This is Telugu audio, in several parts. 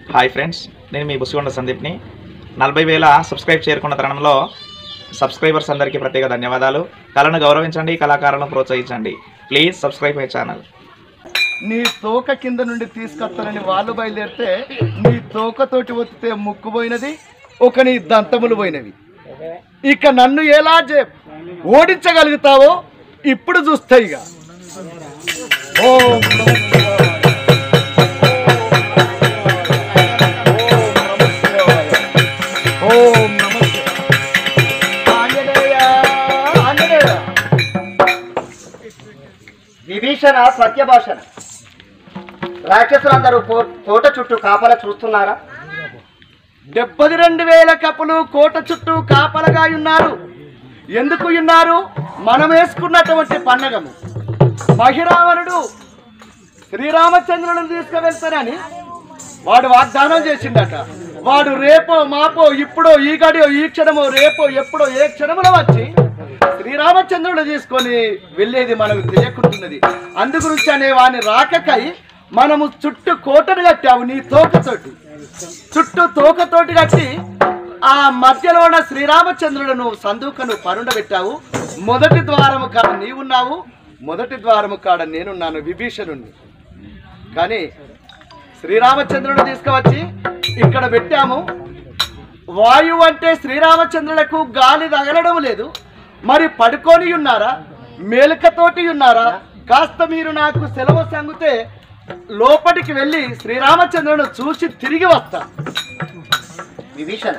హాయ్ ఫ్రెండ్స్ నేను మీ బుసిగొండ సందీప్ని నలభై వేల సబ్స్క్రైబ్ చేరుకున్న తరుణంలో సబ్స్క్రైబర్స్ అందరికీ ప్రత్యేక ధన్యవాదాలు కళను గౌరవించండి కళాకారులను ప్రోత్సహించండి ప్లీజ్ సబ్స్క్రైబ్ మై ఛానల్ నీ తోక కింద నుండి తీసుకొస్తానని వాళ్ళు బయలుదేరితే నీ తోకతోటి ఒత్తితే ముక్కు పోయినది ఒక నీ దంతములు పోయినవి ఇక నన్ను ఎలా చే ఓడించగలుగుతావో ఇప్పుడు చూస్తాయి ఇక ఓం నమః శివాయ. ఓం నమః శివాయ. ఆంజనేయ, ఆంజనేయ. విభీషణ సత్యభాషణ రాక్షసులందరూ కో- కోట చుట్టూ కాపలా చూస్తున్నారా డెబ్బది రెండు వేల కప్పులు కోట చుట్టూ కాపలగా ఉన్నారు ఎందుకు ఉన్నారు మనం వేసుకున్నటువంటి పండగము మహిరావణుడు శ్రీరామచంద్రులను తీసుకువెళ్తానని వాడు వాగ్దానం చేసిండట వాడు రేపో మాపో ఇప్పుడో ఈ గడియో ఈ క్షణమో రేపో ఎప్పుడో ఏ క్షణములో వచ్చి శ్రీరామచంద్రుడు తీసుకొని వెళ్ళేది మనకు తెలియకుంటున్నది అందుగురించి అనే వాని రాకకై మనము చుట్టూ కోటను కట్టాము నీ తోకతోటి చుట్టూ తోకతోటి కట్టి ఆ మధ్యలో ఉన్న శ్రీరామచంద్రులను సందూకను పరుండబెట్టావు మొదటి ద్వారము కాడ నీవున్నావు మొదటి ద్వారము కాడ నేనున్నాను విభీషణుణ్ణి కానీ శ్రీరామచంద్రుడు తీసుకువచ్చి ఇక్కడ పెట్టాము వాయువు అంటే శ్రీరామచంద్రులకు గాలి తగలడం లేదు మరి పడుకొని ఉన్నారా మేలుకతోటి ఉన్నారా కాస్త మీరు నాకు సెలవు సంగితే లోపలికి వెళ్ళి శ్రీరామచంద్రుడు చూసి తిరిగి వస్తా విభీషణ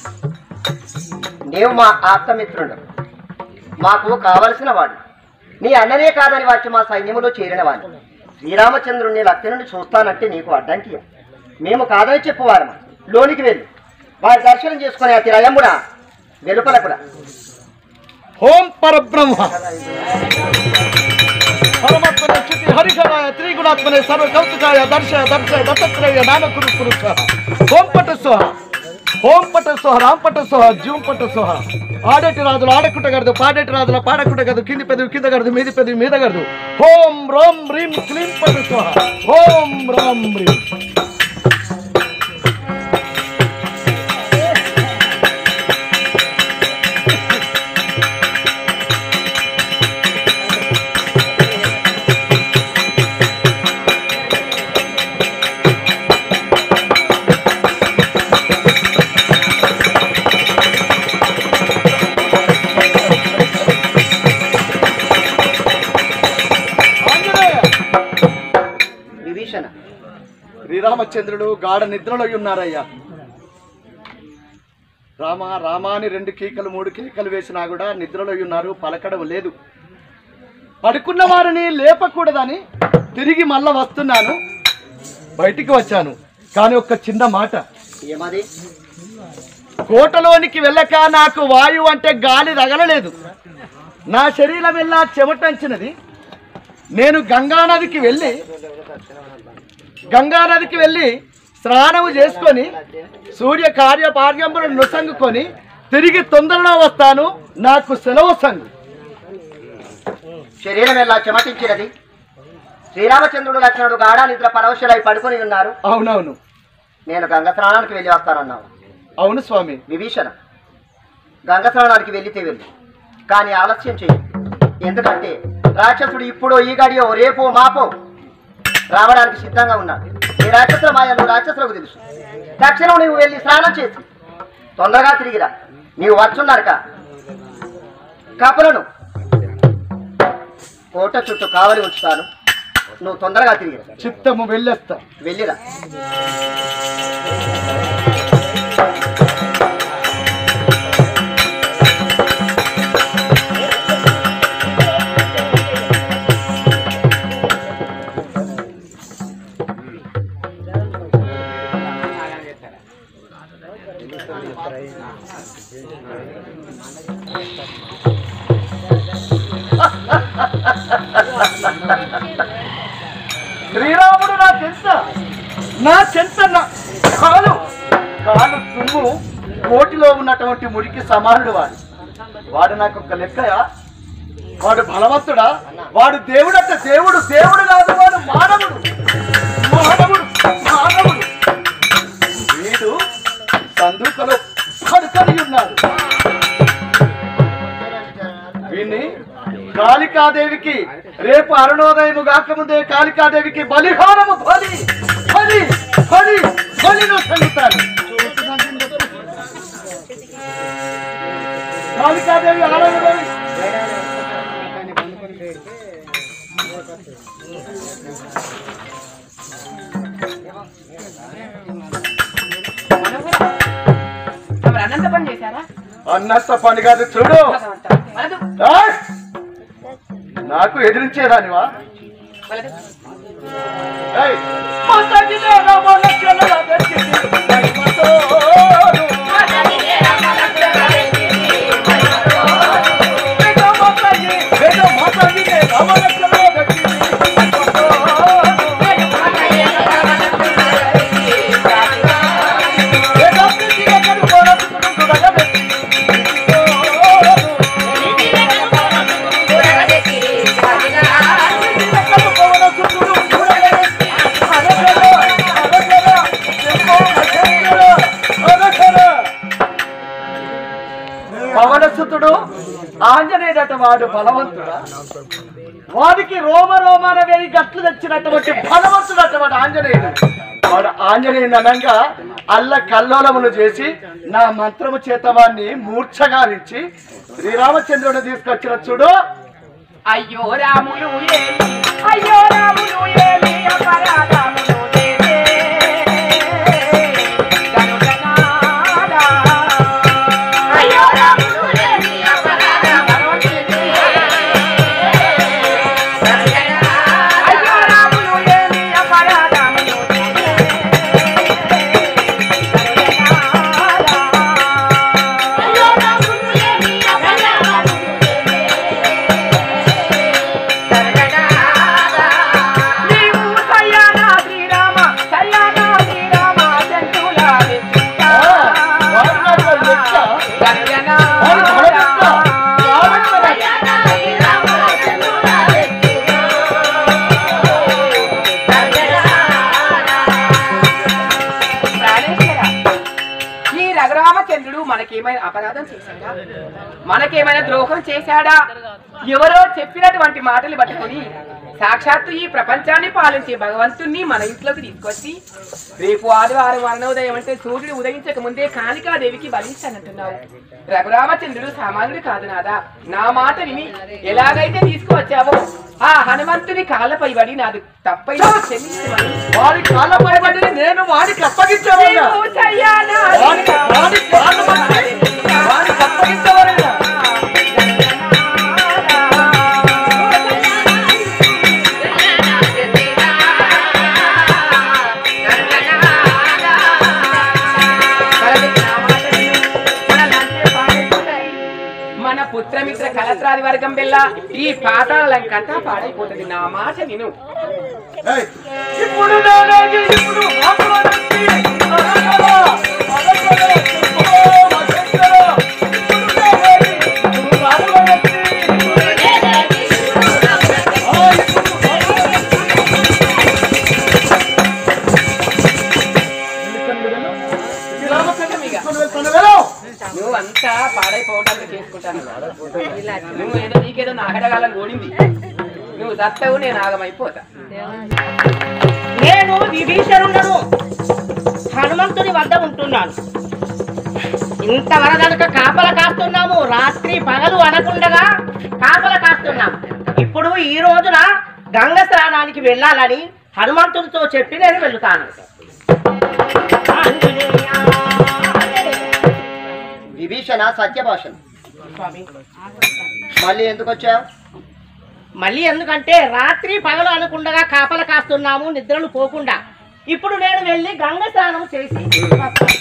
నీవు మా ఆప్తమిత్రుడు మాకు కావలసిన వాడు నీ అన్ననే కాదని వచ్చి మా సైన్యములో చేరిన వాడు శ్రీరామచంద్రుని లక్ష్య నుండి చూస్తానంటే నీకు అడ్డంకి మేము కాదని చెప్పువారు లోనికి వెళ్ళి వారి దర్శనం చేసుకునే అతి రయముడా వెలుపల కూడా ఓం పరబ్రహ్మ పరమాత్మనే స్థుతి హరిహరాయ త్రిగుణాత్మనే సర్వ కౌతుకాయ దర్శయ దర్శయ దత్తత్రేయ నానకురు కురు స్వహ ఓం పట స్వహ ఓం పట స్వహ రాం పట స్వహ జూం పట స్వహ ఆడేటి రాజులు ఆడకుట గడదు పాడేటి రాజుల పాడకుట గదు కింది పెదవి కింద గడదు మీది పెదవి మీద గడదు ఓం రోం హ్రీం క్లీం పట స్వహ ఓం రాం హ్రీం ఆంజనేయ విభీషణ శ్రీరామచంద్రుడు గాఢ నిద్రలో ఉన్నారయ్యా రామ రామ అని రెండు కీకలు మూడు కీకలు వేసినా కూడా నిద్రలో ఉన్నారు పలకడం లేదు పడుకున్న వారిని లేపకూడదని తిరిగి మళ్ళా వస్తున్నాను బయటికి వచ్చాను కానీ ఒక్క చిన్న మాట ఏమది కోటలోనికి వెళ్ళక నాకు వాయువు అంటే గాలి తగలలేదు నా శరీరం ఎలా చెమటంచినది నేను గంగానదికి వెళ్ళి గంగానదికి వెళ్ళి స్నానము చేసుకొని సూర్య కార్య పార్యంబులను నొసంగుకొని తిరిగి తొందరలో వస్తాను నాకు సెలవు సంగు శరీరం ఎలా చెమటించినది శ్రీరామచంద్రుడు లక్ష్మణుడు గాఢ నిద్ర పరవశులై పడుకొని ఉన్నారు అవునవును నేను గంగ స్నానానికి వెళ్ళి వస్తానన్నావు అవును స్వామి విభీషణ గంగ స్నానానికి వెళ్ళితే వెళ్ళి కానీ ఆలస్యం చెయ్యి ఎందుకంటే రాక్షసుడు ఇప్పుడు ఈ గడియో రేపో మాపో రావడానికి సిద్ధంగా ఉన్నాడు ఈ రాక్షసుల మాయలు రాక్షసులకు తెలుసు తక్షణం నువ్వు వెళ్ళి స్నానం చేసి తొందరగా తిరిగిరా నీవు వచ్చున్నారుక కపులను కోట చుట్టూ కావలి ఉంచుతాను నువ్వు తొందరగా తిరిగిరా చిత్తము వెళ్ళేస్తా వెళ్ళిరా శ్రీరాముడు నా చెంత నా చెంత నా కాలు కాలు తుమ్ము కోటిలో ఉన్నటువంటి మురికి సమానుడు వాడు వాడు నాకు ఒక లెక్కయా వాడు బలవంతుడా వాడు దేవుడట దేవుడు దేవుడు కాదు వాడు మానవుడు మానవుడు మానవుడు కాళికాదేవికి రేపు అరుణోదయము కాకముందే కాళికాదేవికి బలిహారము బలి బలి బలి బలిను చెల్లుతాను కాళికాదేవి ఆడవుడై తమరు అన్నంత పని చేశారా అన్నట్ట పని కాదు చూడు వలదు ఏయ్! నాకు ఎదిరించేదానివా వలదు ఏయ్! మొదటిదే రమణచలల దక్కింది మహిమతోను. వేద మొదటి, వేద మొదటిదే రమణచలల దక్కింది మహిమతోను. వేద ప్రీతిగా కనుగొనకును గుణగమెత్తి మహిమతోను. పవనసుతుడు ఆంజనేయుడట వాడు బలవంతుడా వాడికి రోమ రోమాన వేయి గట్లు తెచ్చినటువంటి బలవంతుడట వాడు ఆంజనేయుడు వాడు ఆంజనేయుడు అనగా అల్ల కల్లోలమును చేసి నా మంత్రము చేత వాడిని మూర్ఛగావించి శ్రీరామచంద్రుడు తీసుకొచ్చిన చూడు అయ్యో రాములు ఏమి అయ్యో రాములు ఏమి అపరాధములు చేసే కనుకనాడా. అయ్యో రాములు ఏమి అపరాధములు చేసే కనుకనాడా. అయ్యో రాములు ఏమి అపరాధములు చేసే కనుకనాడా. అయ్యో రాములు ఏమి అపరాధములు నీవు సయ్యానా శ్రీరామ సయ్యానా శ్రీరామ చెంటులా వెతుకుతా. వాడు నాకు లెక్క. గర్జనా. వాడు బలవంతుడా. వాడు సయ్యానా శ్రీరామ చెంటులా వెతుకుతా. గర్జనా. ప్రాణేశ్వర, ఈ రఘురామచంద్రుడు మనకేమైనా అపరాధం చేశాడా మనకేమైనా ద్రోహం చేశాడా ఎవరో చెప్పినటువంటి మాటలు పట్టుకొని సాక్షాత్తు ఈ ప్రపంచాన్ని పాలించే భగవంతుణ్ణి మన ఇంట్లోకి తీసుకొచ్చి రేపు ఆదివారం అన్నోదయం అంటే సూర్యుడు ఉదయించక ముందే కాళికాదేవికి బలిస్తానంటున్నావు రఘురామచంద్రుడు సామాన్యుడు కాదు నాదా నా మాట విని ఎలాగైతే తీసుకువచ్చావో ఆ హనుమంతుని కాళ్ళపై పడి నాది తప్పైన క్షమించమని వాడి కాళ్ళ పైబడి నేను వాడికి అప్పగించేవాడిగా నీవు సయ్యానా వాడి వాడి కాళ్ళ పట్టి వాడికి అప్పగించేవాడిగా మన పుత్రమిత్ర కలత్రాది వర్గం బిల్ల ఈ పాతాళంకంతా పాడైపోతుంది నా మాట విను ఏయ్, ఇప్పుడు నేనేది ఇప్పుడు ఆత్మనంది అలగల, అలగల, చెప్పు, వశంకర. ఇప్పుడు నేనేది ఇప్పుడు రాములనంది. ఆ, ఇప్పుడు ఇది రామచంద్ర తీసుకొని వెళ్తాను, వెళ్ళు. నువ్వు అంతా పాడైపోవడానికి చేసుకుంటాను నువ్వు ఏదో నీకేదో నాగడగాలం ఓడింది నువ్వు దత్తవు నేను ఆగమైపోతా నేను విభీషణుడను హనుమంతుని వద్ద ఉంటున్నాను ఇంతవరదనక కాపల కాస్తున్నాము రాత్రి పగలు అనకుండగా కాపల కాస్తున్నాం ఇప్పుడు ఈ రోజున గంగ స్నానానికి వెళ్ళాలని హనుమంతుడితో చెప్పి నేను వెళ్తాను విభీషణ సత్యభాషణ స్వామి మళ్ళీ ఎందుకు వచ్చావు మళ్ళీ ఎందుకంటే రాత్రి పగలు అనుకుండగా కాపల కాస్తున్నాము నిద్రలు పోకుండా ఇప్పుడు నేను వెళ్ళి గంగ స్నానం చేసి వస్తాను.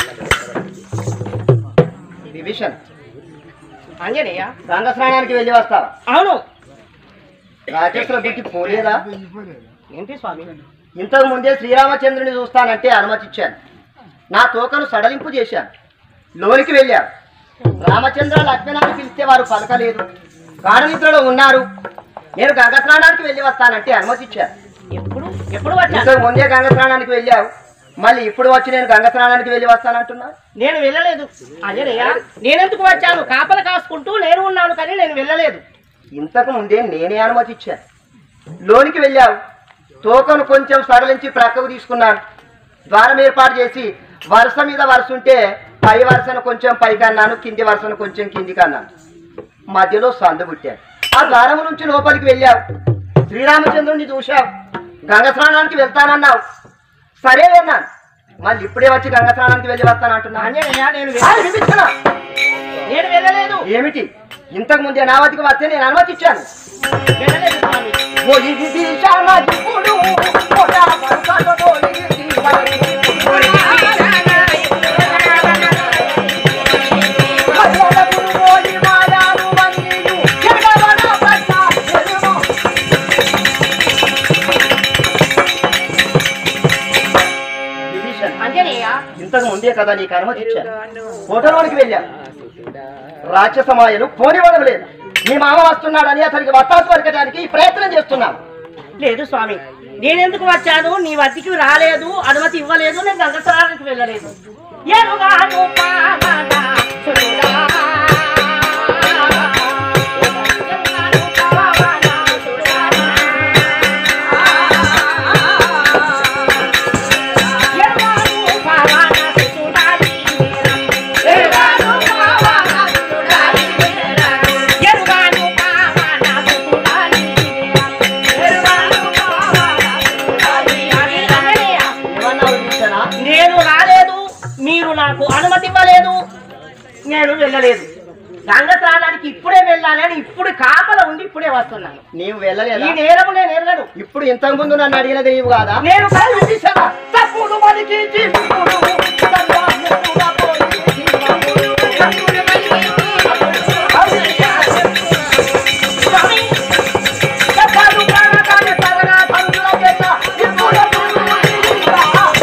విభీషణ ఆంజనేయ గంగ స్నానానికి వెళ్ళి వస్తావా అవును రాకేశ్వర బుద్ధి పోలేదా ఏంటి స్వామి ఇంతకు ముందే శ్రీరామచంద్రుని చూస్తానంటే అనుమతిచ్చాను నా తోకను సడలింపు చేశాను లోనికి వెళ్ళారు రామచంద్ర లక్ష్మణాన్ని పిలిస్తే వారు పలకలేదు గాఢనిద్రలో ఉన్నారు నేను గంగ స్నానానికి వెళ్ళి వస్తానంటే అనుమతిచ్చాను ఎప్పుడు ఎప్పుడు వచ్చాను ఇంతకు ముందే గంగ స్నానానికి వెళ్ళావు మళ్ళీ ఇప్పుడు వచ్చి నేను గంగ స్నానానికి వెళ్ళి వస్తానంటున్నా నేను వెళ్ళలేదు అజరయ్య నేనెందుకు వచ్చాను కాపల కాసుకుంటూ నేను ఉన్నాను కానీ నేను వెళ్ళలేదు ఇంతకు ముందే నేనే అనుమతి ఇచ్చాను లోనికి వెళ్ళావు తోకను కొంచెం సడలించి ప్రక్కకు తీసుకున్నాను ద్వారం ఏర్పాటు చేసి వరుస మీద వరుస ఉంటే పై వరుసను కొంచెం పైకి అన్నాను కింది వరుసను కొంచెం కిందికి అన్నాను మధ్యలో సందు పుట్టాను ఆ ద్వారం నుంచి లోపలికి వెళ్ళావు శ్రీరామచంద్రుడిని చూశావు గంగ స్నానానికి వెళ్తానన్నావు సరే అన్నాను మళ్ళీ ఇప్పుడే వచ్చి గంగ స్నానానికి వెళ్ళి వస్తానంటున్నా ఆంజనేయ నేను ఆ, వెళ్ళ- వినిపించనా? నేను వెళ్ళలేదు ఏమిటి ఇంతకు ముందే నా వద్దకు వస్తే నేను అనుమతి ఇచ్చాను వెళ్ళలేదు స్వామి పోయి విభీషణ ఇప్పుడు పోయా వరుసలో పోయి విభీషణ. మల్లెలపుడు పోయి మాయాలు వన్నీయు ఎడవన పట్ట ఎరుము. విభీషణ ఆంజనేయ ఇంతకు ముందే కదా నీకు అనుమతి ఇచ్చాను హోటల్లోనికి వెళ్ళాం రాక్షసమాయలు పోనివ్వడం లేదు మీ మామ వస్తున్నాడని అతనికి వత్తాసు పలకడానికి ప్రయత్నం చేస్తున్నాం లేదు స్వామి నేనెందుకు వచ్చాను నీ వద్దకి రాలేదు అనుమతి ఇవ్వలేదు నేను గంగస్నానానికి వెళ్ళలేదు ఎరుగాను పావన సుతుడా. ఎరుగాను పావన సుతుడా. ఎరుగాను పావన సుతుడా ఎరుగాను పావన సుతుడా ఎరుగాను పావన సుతుడా ఏమన్నావు విభీషణ నేను రాలేదు మీరు నాకు అనుమతి ఇవ్వలేదు నేను వెళ్ళలేదు గంగ స్నానానికి ఇప్పుడే వెళ్ళాలని ఇప్పుడు కాపల ఉండి ఇప్పుడే వస్తున్నాను నీవు ఈ వెళ్ళలేదా నేరము నేను ఎరగను ఇప్పుడు ఇంతకు ముందు నన్ను అడిగినది నీవు కాదా నేను కాదు. విభీషణ తప్పుడు పనికి జీవుడు, దండాలెత్తుగా పోయి జీవముడు. స్వామి, చెప్పాడు ప్రాణకాని తరగా తండ్రుల చేత ఇప్పుడు జీవా.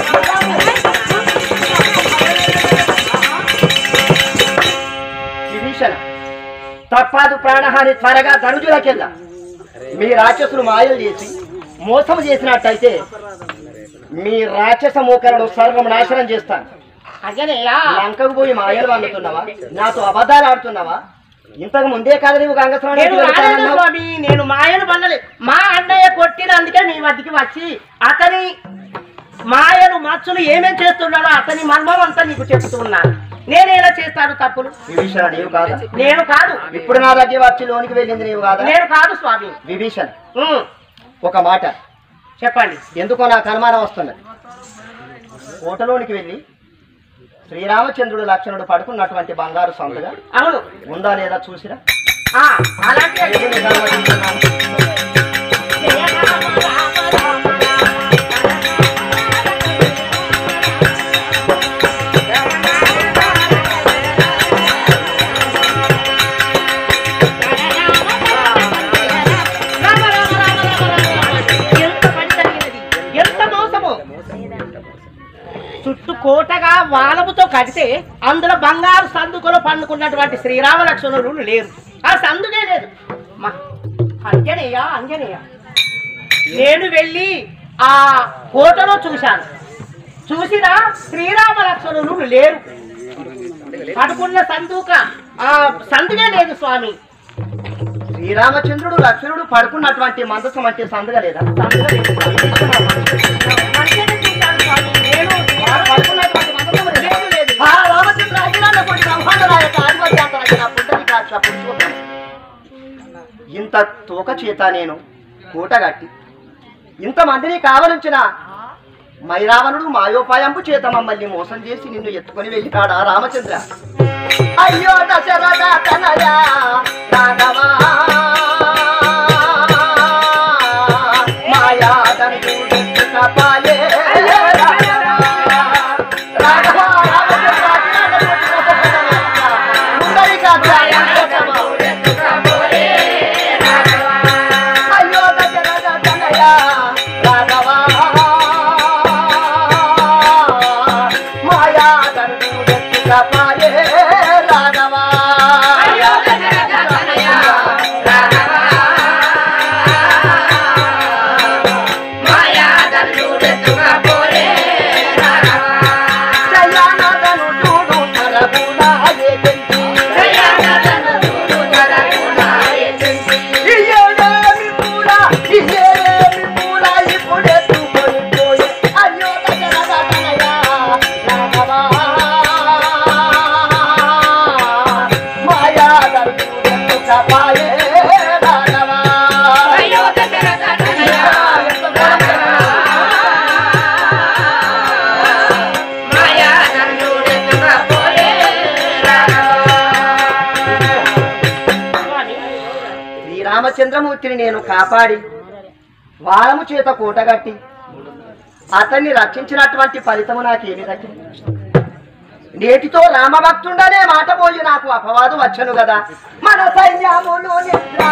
విభీషణ తప్పాదు ప్రాణహాని త్వరగా ధనుజులకెళ్ళ మీ రాక్షసులు మాయలు చేసి మోసం చేసినట్టయితే మీ రాక్షస మూకలను సర్వం నాశనం చేస్తాను అయ్యనయ్యా లంకకు పోయి మాయలు వండుతున్నావా నాతో అబద్ధాలు ఆడుతున్నావా ఇంతకు ముందే కదా నీవు నేను రాలేదు గంగస్నానం స్వామి నేను మాయను పన్నలేదు మా అన్నయ్య కొట్టినందుకే మీ వద్దకి వచ్చి అతని మాయలు మచ్చులు ఏమేం చేస్తున్నాడో అతని మర్మం అంతా నీకు చెప్తున్నాను నేను ఎలా చేస్తాను తప్పులు విభీషణ నీవు కాదా నేను కాదు ఇప్పుడు నా దగ్గర వచ్చి లోనికి వెళ్ళింది నీవు కాదా నేను కాదు స్వామి విభీషణ ఉమ్, ఒక మాట చెప్పండి ఎందుకో నాకు అనుమానం వస్తున్నది కోటలోనికి వెళ్ళి శ్రీరామచంద్రుడు లక్ష్మణుడు పడుకున్నటువంటి బంగారు సందుగా అవును ఉందా లేదా చూసిరా ఆ, అలాంటి ఏది నీకు అనుమతిస్తున్నాను? ఎంత పని జరిగినది ఎంత మోసము చుట్టూ కోటగా వాలముతో కడితే అందులో బంగారు సందుకలో పండుకున్నటువంటి శ్రీరామ లక్ష్మణులు లేరు ఆ సందుకే లేదు మా అంజనేయ అంజనేయ నేను వెళ్ళి ఆ కోటలో చూశాను చూసినా శ్రీరామ లక్ష్మణులు లేరు పడుకున్న సందుక ఆ సందుకే లేదు స్వామి శ్రీరామచంద్రుడు లక్ష్మణుడు పడుకున్నటువంటి మందసం అంటే సందుగా లేదా సందుగా లేదు స్వామి. మంచిగానే చూశాను స్వామి. నేను వారు పడుకున్నటువంటి మందసం లేదు. లేదు, లేదు. ఆ రామచంద్ర అఖిలాండ కోటి బ్రహ్మాండ నాయక ఆధిపత్యాంతరమైన పుట్టరికాక్ష పురుషోత్తమ. ఇంత తోక చేత నేను కూటగట్టి ఇంతమందిని కావలించిన మైరావణుడు మాయోపాయంపు చేత మమ్మల్ని మోసం చేసి నిన్ను ఎత్తుకొని వెళ్ళినాడా రామచంద్ర అయ్యో దశరథ తనయ రాఘవా మాయా దండు కపాలే రాఘవా రామచంద్ర అయ్యో దశరథ తనయ రాఘవా మాయా దండు కపాలే రాఘవా జయానదను చూడు నరమునా ఏ చెంది. ఎత్తుకపాయే రాఘవా. శ్రీరామచంద్రమూర్తిని నేను కాపాడి వారము చేత కూటగట్టి అతన్ని రక్షించినటువంటి ఫలితము నాకేమి దక్కింది నేటితో రామభక్తుండనే మాట పోయి నాకు అపవాదు వచ్చను కదా మన సైన్యములు నిద్ర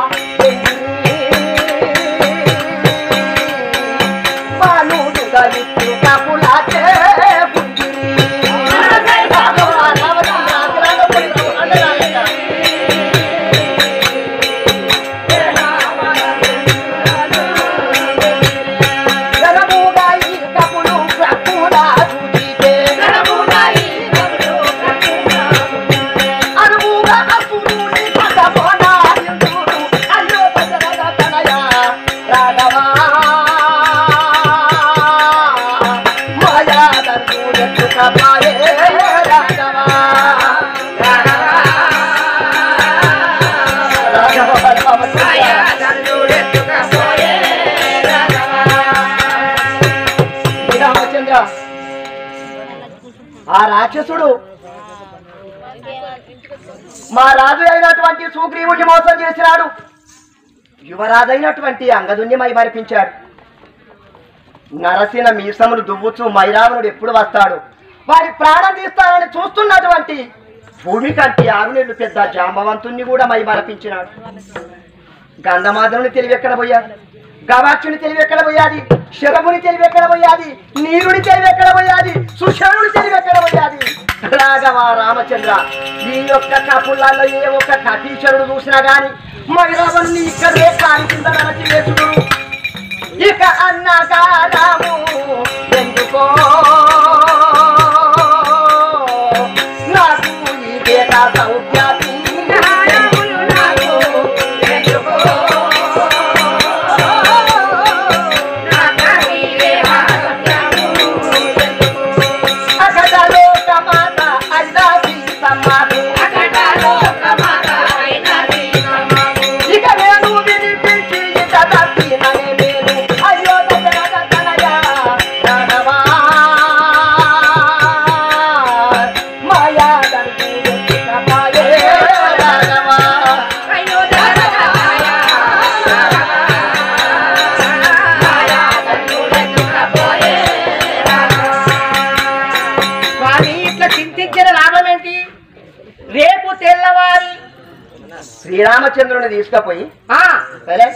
మానుడుగా ఇచ్చు కపులాచే పుట్టిరి. జనముగా ఈ కపులు ప్రకులా చూచితే అనువుగా అసురుని పదమోనాయుడు అయ్యో పదరగ తనయ రాఘవా మాయా దండు ఎత్తుక పాయే రాఘవా రాఘవ రామచంద్ర రామచంద్ర ఆ రాక్షసుడు మా రాజు అయినటువంటి సుగ్రీవుడిని మోసం చేసినాడు యువరాజైనటువంటి అంగదుణ్ణి మై మరిపించాడు నరసిన మీసములు దువ్వుచు మైరావణుడు ఎప్పుడు వస్తాడు వారి ప్రాణం తీస్తానని చూస్తున్నటువంటి భూమి కంటి ఆరు నెలలు పెద్ద జాంబవంతుణ్ణి కూడా మై మరపించినాడు గంధమాధవుని తెలివి ఎక్కడ పోయాది గవాక్షుని తెలివి ఎక్కడ పోయాది శరముని తెలివి ఎక్కడ పోయాది నీరుని తెలివి ఎక్కడ పోయాది సుషరుని తెలివి ఎక్కడ పోయాది రాఘవ రామచంద్ర ఈ యొక్క కపుల్లాల్లో ఏ ఒక్క కపీశ్వరుడు చూసినా గాని మైరావణ్ణి ఇక్కడే కాని కింద నరచి వేసుడు ఇక అన్నగారాము ఎందుకో నాకు ఇదే సౌఖ్యాతి అగడలో టమాట అయినా సీతమ్మారు ఇక నేను వినిపించి ఇక తప్పిననే నేను అయ్యో దశరథ తనయ రాఘవా. మాయా దండు ఎత్తుక పాయే రాఘవా. స్వామి ఇట్లా చింతించిన లాభం ఏంటి రేపు తెల్లవారి శ్రీరామచంద్రుని తీసుకుపోయి ఆ సరే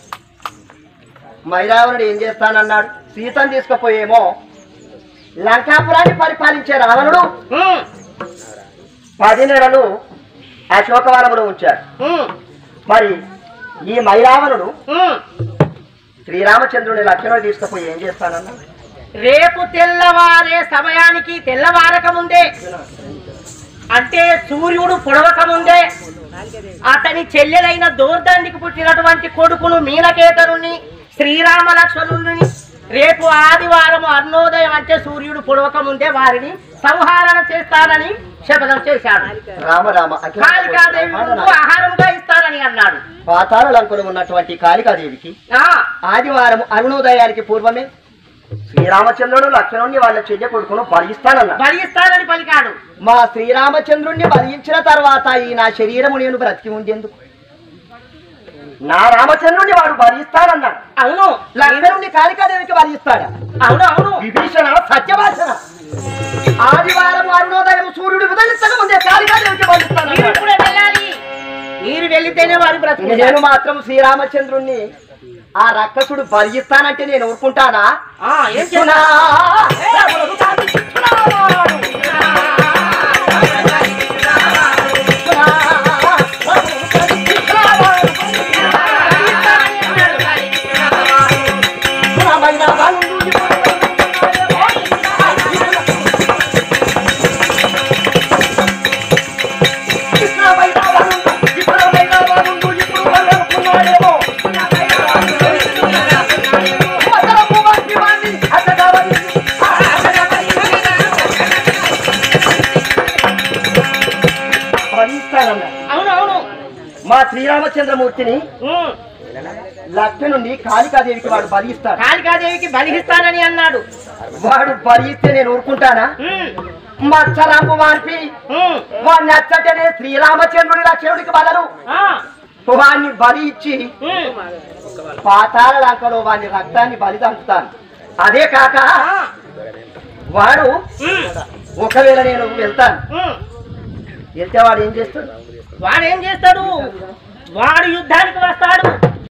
మైరావణుడు ఏం చేస్తానన్నాడు సీతను తీసుకుపోయేమో లంకాపురాన్ని పరిపాలించే రావణుడు ఉమ్, పది నెలలు అశోకవనములో ఉంచాడు ఉమ్, మరి ఈ మైరావణుడు ఉమ్. శ్రీరామచంద్రుని లక్ష్మణుడు తీసుకుపోయి ఏం చేస్తానన్నా రేపు తెల్లవారే సమయానికి తెల్లవారక ముందే అంటే సూర్యుడు పొడవక ముందే అతని చెల్లెలైన దూర్దండికి పుట్టినటువంటి కొడుకును మీనకేతరుని శ్రీరామ లక్ష్మణుని రేపు ఆదివారం అన్నోదయం అంటే సూర్యుడు పొడవక ముందే వారిని సంహారణ చేస్తానని శపథం చేశాడు రామ రామ కాళికాదేవి ముందు ఆహారముగా ఇస్తానని అన్నాడు పాతాళ లంకలో ఉన్నటువంటి కాళికాదేవికి ఆ ఆదివారం అరుణోదయానికి పూర్వమే శ్రీరామచంద్రుడు లక్ష్మణుణ్ణి వాళ్ళ చెయ్య కొడుకును బలిస్తానన్నా బలి ఇస్తానని పలికాడు మా శ్రీరామచంద్రుణ్ణి బలించిన తర్వాత ఈ నా శరీరము నేను బ్రతికి ఉండేందుకు నా రామచంద్రుణ్ణి వాడు బలిస్తానన్నాడు అవును లక్ష్మణుణ్ణి కాళికాదేవికి బలిస్తాడా అవును అవును విభీషణ సత్యభాషణ ఆదివారం అరుణోదయం సూర్యుడు ఉదయించక ముందే కాళికాదేవికి మీరు బలిస్తానన్నాడు ఇప్పుడే వెళ్ళాలి మీరు వెళ్తేనే వారు బ్రతుకు నేను మాత్రం శ్రీరామచంద్రుణ్ణి ఆ రక్కసుడు బలిస్తానంటే నేను ఊరుకుంటానా ఏం ఇచ్చునా? చేస్తున్నా ఇప్పుడు శ్రీరామచంద్రమూర్తిని ఉమ్. లక్ష్మి నుండి కాళికాదేవికి వాడు బలిస్తాడు కాళికాదేవికి బలిస్తానని అన్నాడు వాడు బలిస్తే నేను ఊరుకుంటానా ఉమ్. మత్సరంపు మార్పి ఉమ్. వాడు నచ్చటనే శ్రీరామచంద్రుడి లక్ష్మణుడికి బదలు ఆ. వాడిని బలి ఇచ్చి ఉమ్. పాతాల లంకలో వాడి రక్తాన్ని బలి తంపుతాను అదే కాక ఆ. వాడు ఉమ్. ఒకవేళ నేను వెళ్తాను ఉమ్. వెళ్తే వాడు ఏం చేస్తాడు వాడు ఏం చేస్తాడు వాడు యుద్ధానికి వస్తాడు